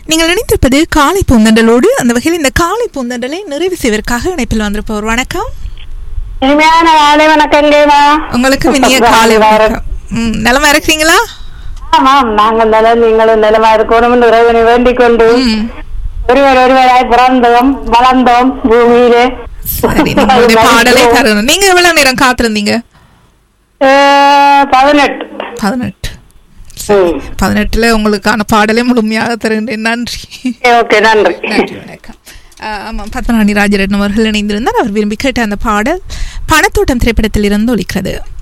நீங்கள் நினைத்திருப்பது காலை பூந்தண்டலோடு அந்த வகையில் இந்த காலை பூந்தண்டலை நிறைவு செய்வதற்காக இணைப்பில் வந்திருப்பவர் வணக்கம் இனிமையான காலை வணக்கங்கம்மா உங்களுக்கு இனிய காலை வணக்கம் ம், நலமா இருக்கிறீங்களா ஆமாம் நாங்கள் நலம் நீங்களும் நலமா இருக்கணும் இறைவனை வேண்டிக் கொண்டு ம், ஒருவர் ஒருவராய் பிறந்தோம் வளர்ந்தோம் பூமியிலே சரி உங்களுடைய பாடலை தரணும் நீங்க எவ்வளவு நேரம் காத்திருந்தீங்க அஹ், பதினெட்டு பதினெட்டு ம். பதினெட்டுல உங்களுக்கான பாடலை முழுமையாக தருகின்றேன் நன்றி ஓகே நன்றி நன்றி வணக்கம் ஆஹ் ஆமாம் பத்மநாணி ராஜரட்னம் அவர்கள் இணைந்திருந்தார் அவர் விரும்பி கேட்ட அந்த பாடல் பணத்தோட்டம் திரைப்படத்தில் இருந்து ஒலிக்கிறது